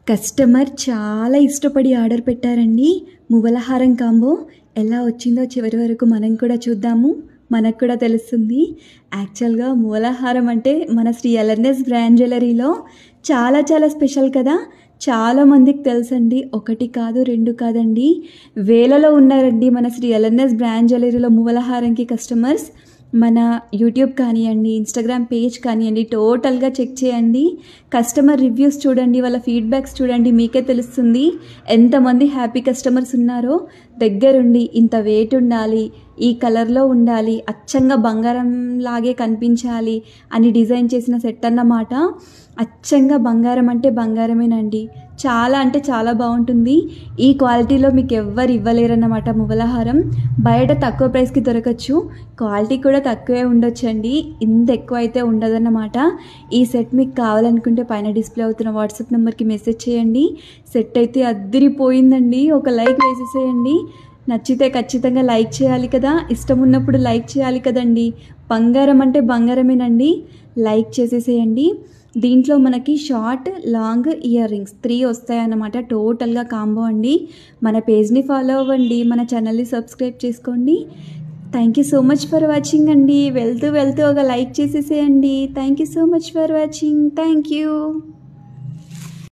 customer చాలా ఇష్టపడి order పెట్టారండి మువ్వలహారం కాంబో ఎలా వచ్చిందో చివరి వరకు మనం కూడా చూద్దాము మనకు కూడా తెలుస్తుంది యాక్చువల్గా మూలహారం అంటే మన శ్రీ ఎల్ఎన్ఎస్ బ్రాండ్ జ్యువెలరీలో చాలా చాలా స్పెషల్ కదా చాలా మందికి తెలుసండి ఒకటి కాదు రెండు కాదండి వేలలో ఉన్నారండి మన శ్రీ ఎల్ఎన్ఎస్ బ్రాండ్ జ్యువెలరీలో మూలహారంకి కస్టమర్స్ మన యూట్యూబ్ కానివ్వండి ఇన్స్టాగ్రామ్ పేజ్ కానివ్వండి టోటల్గా చెక్ చేయండి కస్టమర్ రివ్యూస్ చూడండి వాళ్ళ ఫీడ్బ్యాక్స్ చూడండి మీకే తెలుస్తుంది ఎంతమంది హ్యాపీ కస్టమర్స్ ఉన్నారో దగ్గరుండి ఇంత వెయిట్ ఉండాలి ఈ కలర్లో ఉండాలి అచ్చంగా బంగారం లాగే కనిపించాలి అని డిజైన్ చేసిన సెట్ అన్నమాట అచ్చంగా బంగారం అంటే బంగారమేనండి చాలా అంటే చాలా బాగుంటుంది ఈ క్వాలిటీలో మీకు ఎవ్వరు ఇవ్వలేరన్నమాట మువ్వలహారం బయట తక్కువ ప్రైస్కి దొరకచ్చు క్వాలిటీ కూడా తక్కువే ఉండొచ్చండి ఇంత ఎక్కువ అయితే ఉండదన్నమాట ఈ సెట్ మీకు కావాలనుకుంటే పైన డిస్ప్లే అవుతున్న వాట్సాప్ నెంబర్కి మెసేజ్ చేయండి సెట్ అయితే అద్దరిపోయిందండి ఒక లైక్ వేసేసేయండి నచ్చితే ఖచ్చితంగా లైక్ చేయాలి కదా ఇష్టం ఉన్నప్పుడు లైక్ చేయాలి కదండి బంగారం అంటే బంగారమేనండి లైక్ చేసేసేయండి దీంట్లో మనకి short long earrings three వస్తాయన్నమాట టోటల్గా కాంబో అండి మన పేజ్ని ఫాలో అవ్వండి మన ఛానల్ని సబ్స్క్రైబ్ చేసుకోండి thank you so much for watching అండి వెళ్తూ వెళ్తూ ఒక లైక్ చేసేసేయండి thank you so much for watching thank you